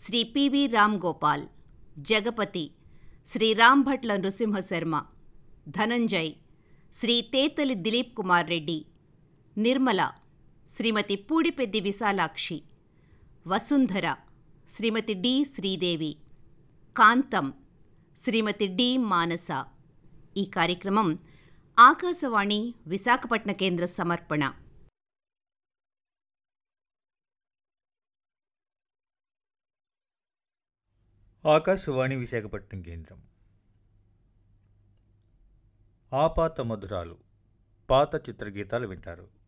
Shri PV Ram Gopal Jagapathi Shri Rambhatla Nrusimhasarma Dhananjay Shri Tetali Dilip Kumar Reddy Nirmala Shrimati Pudipeddi Visalakshi Vasundhara Shrimati D Sridevi Kantham Shrimati D Manasa ఈ కార్యక్రమం ఆకాశవాణి విశాఖపట్న కేంద్ర సమర్పణ ఆకాశవాణి విశాఖపట్నం కేంద్రం ఆపాత మధురాలు పాత చిత్రగీతాలు వింటారు